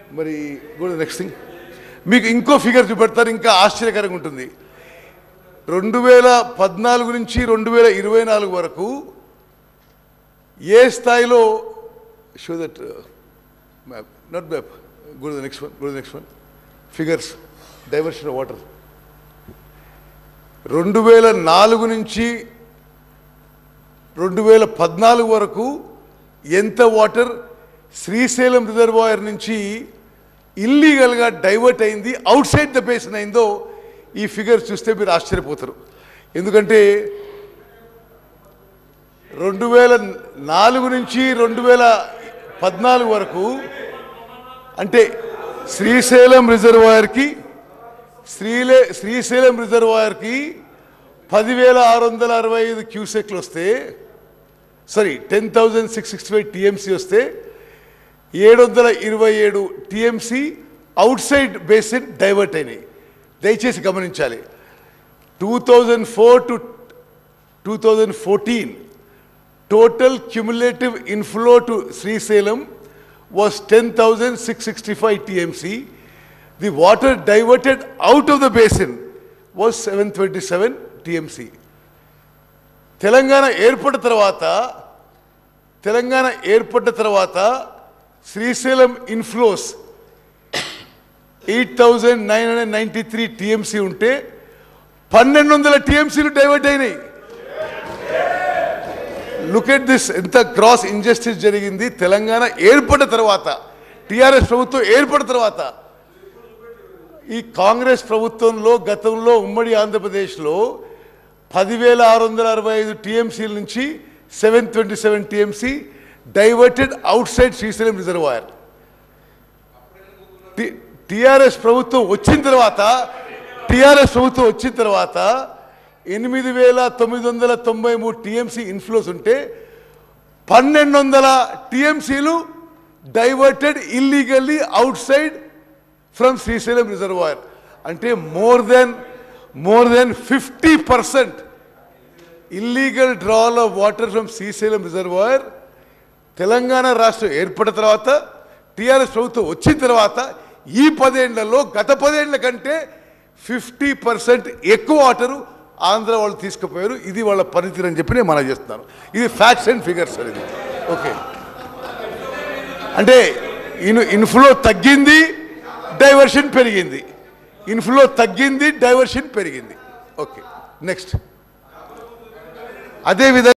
మరి కూడా next thing మీకు ఇంకో ఫిగర్ చూపెడతారు ఇంకా ఆశ్చర్యకరంగా ఉంటుంది రెండు వేల పద్నాలుగు నుంచి రెండు వేల ఇరవై నాలుగు వరకు ఏ స్థాయిలో show that map not map good next one good next one figures diversion water రెండు వేల నాలుగు నుంచి రెండు వేల పద్నాలుగు వరకు ఎంత వాటర్ శ్రీశైలం రిజర్వాయర్ నుంచి ఇల్లీగల్గా డైవర్ట్ అయింది అవుట్ సైడ్ ద బేసిన్ అయిందో ఈ ఫిగర్ చూస్తే మీరు ఆశ్చర్యపోతారు ఎందుకంటే రెండు వేల నాలుగు నుంచి రెండు వేల పద్నాలుగు వరకు అంటే శ్రీశైలం రిజర్వాయర్కి శ్రీలే శ్రీశైలం రిజర్వాయర్కి పదివేల ఆరు వందల అరవై ఐదు క్యూసెక్లు వస్తే sorry ten thousand six sixty five TMC వస్తే ఏడు వందల ఇరవై ఏడు TMC outside basin divert అయినాయి దయచేసి గమనించాలి two thousand four to two thousand fourteen total cumulative inflow to Srisalem was 10,665 TMC. The water diverted out of the basin was 727 TMC. Telangana ఏర్పడిన తర్వాత తెలంగాణ ఏర్పడిన తర్వాత Srisailam inflows eight thousand nine hundred ninety three TMC ఉంటే పన్నెండు వందల టీఎంసీలు divert అయినాయి look at this ఎంత క్రాస్ ఇంజస్టిస్ జరిగింది తెలంగాణ ఏర్పడిన తర్వాత టిఆర్ఎస్ ప్రభుత్వం ఏర్పడిన తర్వాత ఈ కాంగ్రెస్ ప్రభుత్వంలో గతంలో ఉమ్మడి ఆంధ్రప్రదేశ్లో పదివేల ఆరు వందల అరవై ఐదు టీఎంసీల నుంచి seven twenty seven TMC diverted outside Srisailam reservoir TRS ప్రభుత్వం వచ్చిన తర్వాత టిఆర్ఎస్ ప్రభుత్వం వచ్చిన తర్వాత ఎనిమిది వేల తొమ్మిది వందల తొంభై మూడు టీఎంసీ ఇన్ఫ్లోస్ ఉంటే పన్నెండు వందల టీఎంసీలు diverted illegally outside from Srisailam reservoir అంటే more than more than fifty percent illegal drawal of water from Srisailam reservoir Telangana రాష్ట్రం ఏర్పడిన తర్వాత టీఆర్ఎస్ ప్రభుత్వం వచ్చిన తర్వాత ఈ పదేళ్లలో గత పదేళ్ల కంటే ఫిఫ్టీ పర్సెంట్ ఎక్కువ వాటరు ఆంధ్ర వాళ్ళు తీసుకుపోయారు ఇది వాళ్ళ పనితీరు అని చెప్పి నేను మనం చేస్తున్నాను ఇది ఫ్యాక్ట్స్ అండ్ ఫిగర్స్ సార్ ఇది ఓకే అంటే ఇన్ ఇన్ఫ్లో తగ్గింది డైవర్షన్ పెరిగింది ఇన్ఫ్లో తగ్గింది డైవర్షన్ పెరిగింది ఓకే నెక్స్ట్ అదేవిధంగా